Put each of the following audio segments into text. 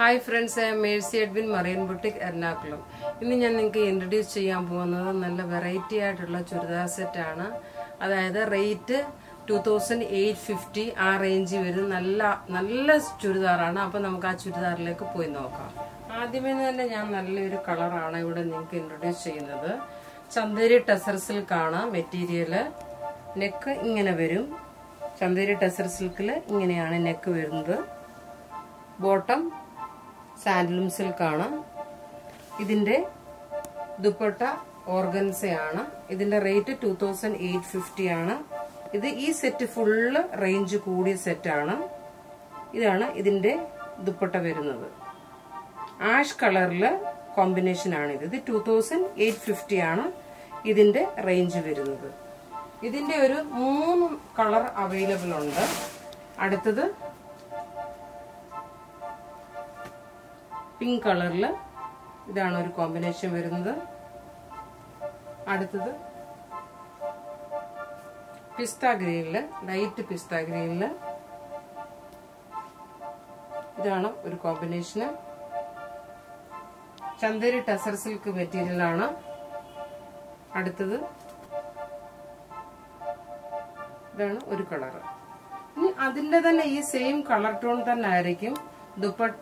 hi friends I Mercy Edwin marine boutique Ernakulam ഇന്ന് ഞാൻ നിങ്ങൾക്ക് ഇൻട്രൊഡ്യൂസ് ചെയ്യാൻ പോകുന്നത് നല്ല വെറൈറ്റി ആയിട്ടുള്ള ചുരിദാർ സെറ്റാണ് അതായത് rate two thousand eight fifty ആ റേഞ്ചിൽ വരും നല്ല നല്ല ചുരിദാറാണ് അപ്പം നമുക്ക് ആ ചുരിദാറിലേക്ക് പോയി നോക്കാം ആദ്യമേ തന്നെ ഞാൻ നല്ലൊരു കളറാണ് ഇവിടെ നിങ്ങൾക്ക് ഇൻട്രൊഡ്യൂസ് ചെയ്യുന്നത് ചന്തേരി ടെസർ സിൽക്കാണ് മെറ്റീരിയല് നെക്ക് ഇങ്ങനെ വരും ചന്തേരി ടെസർ സിൽക്കിൽ ഇങ്ങനെയാണ് നെക്ക് വരുന്നത് ബോട്ടം സാൻഡലും സിൽക്കാണ് ഇതിന്റെ ദുപ്പട്ട ഓർഗൻസയാണ് ഇതിന്റെ rate two thousand eight fifty ആണ് ഇത് ഈ സെറ്റ് ഫുള്ള് റേഞ്ച് കൂടിയ സെറ്റാണ് ഇതാണ് ഇതിന്റെ ദുപ്പട്ട വരുന്നത് ആഷ് കളറില് കോമ്പിനേഷൻ ആണ് ഇത് ഇത് ടൂ തൗസൻഡ് എയ്റ്റ് ഫിഫ്റ്റി ആണ് ഇതിന്റെ റേഞ്ച് വരുന്നത് ഇതിന്റെ ഒരു മൂന്ന് കളർ അവൈലബിൾ ഉണ്ട് അടുത്തത് പിങ്ക് കളറിൽ ഇതാണ് ഒരു കോമ്പിനേഷൻ വരുന്നത് അടുത്തത് പിസ്ത ഗ്രീനില് ലൈറ്റ് പിസ്ത ഗ്രീനില് ഇതാണ് ഒരു combination Chanderi tussar silk material ആണ് അടുത്തത് ഇതാണ് ഒരു കളർ ഇനി അതിന്റെ തന്നെ ഈ സെയിം കളർ ടോൺ തന്നെ ആയിരിക്കും ദുപ്പട്ട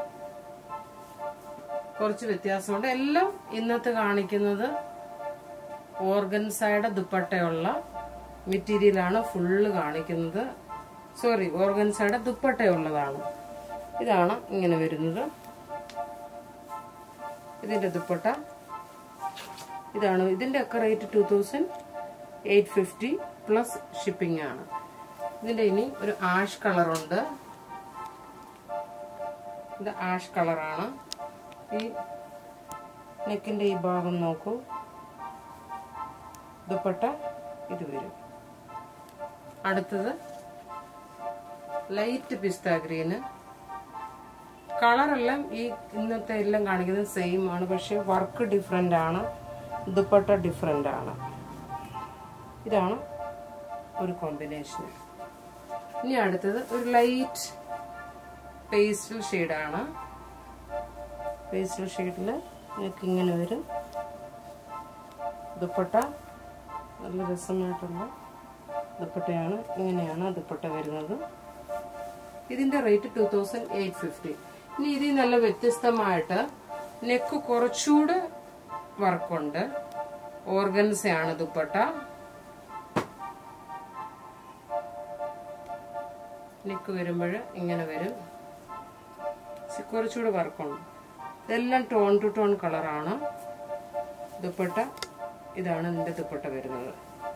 കുറച്ച് വ്യത്യാസമുണ്ട് എല്ലാം ഇന്നത്തെ കാണിക്കുന്നത് ഓർഗൻസയുടെ ദുപ്പട്ടയുള്ള മെറ്റീരിയലാണ് ഫുള്ള് കാണിക്കുന്നത് സോറി ഓർഗൻസയുടെ ദുപ്പട്ടയുള്ളതാണ് ഇതാണ് ഇങ്ങനെ വരുന്നത് ഇതിന്റെ ദുപ്പട്ട ഇതാണ് ഇതിന്റെ ഒക്കെ rate two thousand eight fifty plus shipping ആണ് ഇതിന്റെ ഇനി ഒരു ആഷ് കളറുണ്ട് ഇത് ആഷ് കളറാണ് ഈ നെക്കിന്റെ ഈ ഭാഗം നോക്കൂ ദുപ്പട്ട ഇത് വരും അടുത്തത് ലൈറ്റ് പിസ്ത ഗ്രീന് കളറെല്ലാം ഈ ഇന്നത്തെ എല്ലാം കാണിക്കുന്നത് സെയിം ആണ് പക്ഷെ വർക്ക് ഡിഫറെൻ്റ് ആണ് ദുപ്പട്ട ഡിഫറെൻ്റ് ആണ് ഇതാണ് ഒരു കോമ്പിനേഷൻ ഇനി അടുത്തത് ഒരു ലൈറ്റ് പേസ്റ്റൽ ഷെയ്ഡാണ് പേസ്റ്റൽ ഷെയ്ഡിൽ നിങ്ങൾക്ക് ഇങ്ങനെ വരും ദുപ്പട്ട നല്ല രസമായിട്ടുള്ള ദുപ്പട്ടയാണ് ഇങ്ങനെയാണ് ദുപ്പട്ട വരുന്നത് ഇതിന്റെ rate two thousand eight fifty ഇനി ഇതിൽ നല്ല വ്യത്യസ്തമായിട്ട് നെക്ക് കുറച്ചുകൂടെ വർക്കുണ്ട് ഓർഗൻസയാണ് ദുപ്പട്ട നെക്ക് വരുമ്പോൾ ഇങ്ങനെ വരും കുറച്ചുകൂടെ വർക്കുണ്ട് ഇതെല്ലാം ടോൺ ടു ടോൺ കളറാണ് ദുപ്പട്ട ഇതാണ് ഇതിന്റെ ദുപ്പട്ട വരുന്നത്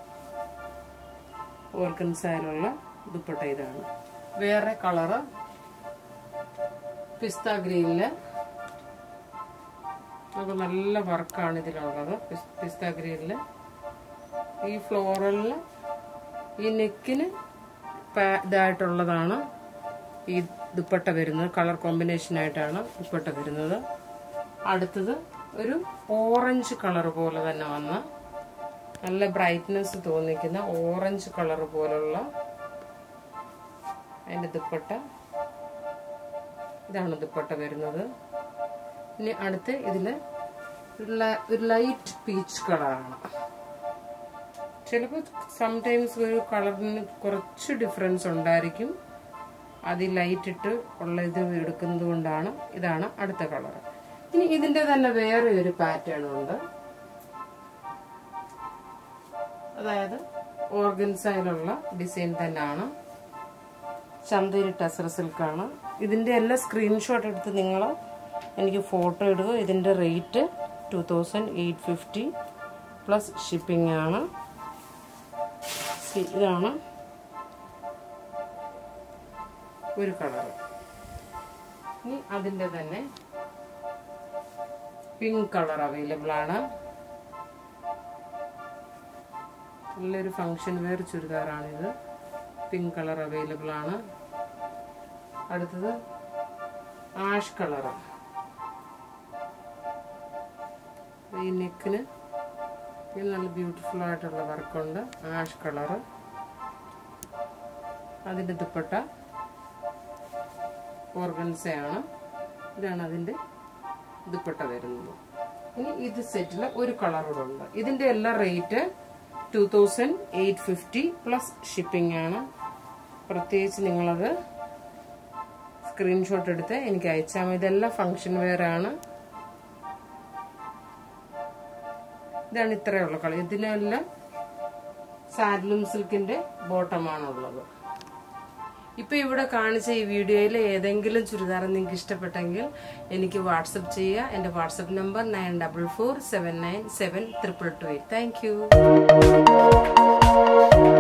ഓർഗൻസായാലുള്ള ദുപ്പട്ട ഇതാണ് വേറെ കളറ് പിസ്ത ഗ്രീനില് നമുക്ക് നല്ല വർക്കാണ് ഇതിലുള്ളത് പിസ്ത ഗ്രീനില് ഈ ഫ്ലോറലില് ഈ നെക്കിന് ഇതായിട്ടുള്ളതാണ് ഈ ദുപ്പട്ട വരുന്നത് കളർ കോമ്പിനേഷൻ ആയിട്ടാണ് ദുപ്പട്ട വരുന്നത് അടുത്തത് ഒരു ഓറഞ്ച് കളർ പോലെ തന്നെ വന്ന നല്ല ബ്രൈറ്റ്നെസ് തോന്നിക്കുന്ന ഓറഞ്ച് കളർ പോലുള്ള അതിന്റെ ദുപ്പട്ട ഇതാണ് ദുപ്പട്ട വരുന്നത് ഇനി അടുത്ത് ഇതില് ഒരു ലൈറ്റ് പീച്ച് കളറാണ് ചിലപ്പോൾ സംടൈംസ് ഒരു കളറിന് കുറച്ച് ഡിഫറൻസ് ഉണ്ടായിരിക്കും അത് ലൈറ്റ് ഇട്ട് ഉള്ള ഇത് എടുക്കുന്നത് കൊണ്ടാണ് ഇതാണ് അടുത്ത കളർ ഇനി ഇതിന്റെ തന്നെ വേറെ ഒരു പാറ്റേൺ ഉണ്ട് അതായത് ഓർഗൻസയിലുള്ള ഡിസൈൻ തന്നെയാണ് ചന്തേരി ടെസർ സിൽക്കാണ് ഇതിന്റെ എല്ലാം സ്ക്രീൻഷോട്ട് എടുത്ത് നിങ്ങൾ എനിക്ക് ഫോട്ടോ ഇടുക ഇതിന്റെ rate two thousand eight fifty plus shipping ആണ് ഇതാണ് ഒരു കളർ ഇനി അതിൻ്റെ തന്നെ പിങ്ക് കളർ അവൈലബിൾ ആണ് നല്ലൊരു ഫങ്ഷൻ വെയർ ചുരിദാറാണിത് പിങ്ക് കളർ അവൈലബിൾ ആണ് അടുത്തത് ആഷ് കളർ ഈ നെക്കിന് ഇതിൽ നല്ല ബ്യൂട്ടിഫുൾ ആയിട്ടുള്ള വർക്കുണ്ട് ആഷ് കളറ് അതിൻ്റെ ദുപ്പട്ട ഓർഗൻസയാണ് ഇതാണ് അതിന്റെ ദുപ്പട്ട വരുന്നത് ഇനി ഇത് സെറ്റിൽ ഒരു കളർ കൂടെ ഉണ്ട് ഇതിന്റെ എല്ലാ rate two thousand eight fifty plus shipping ആണ് പ്രത്യേകിച്ച് നിങ്ങളത് സ്ക്രീൻഷോട്ട് എടുത്ത് എനിക്ക് അയച്ചാൽ മതി ഇതെല്ലാം ഫങ്ഷൻ വെയർ ആണ് ഇതാണ് ഇത്രയുള്ള കളർ ഇതിനെല്ലാം സാരിലും സിൽക്കിന്റെ ബോട്ടമാണുള്ളത് ഇപ്പൊ ഇവിടെ കാണിച്ച ഈ വീഡിയോയിൽ ഏതെങ്കിലും ചുരിദാർ നിങ്ങൾക്ക് ഇഷ്ടപ്പെട്ടെങ്കിൽ എനിക്ക് വാട്സപ്പ് ചെയ്യുക എന്റെ WhatsApp number nine double four seven nine seven triple two eight thank U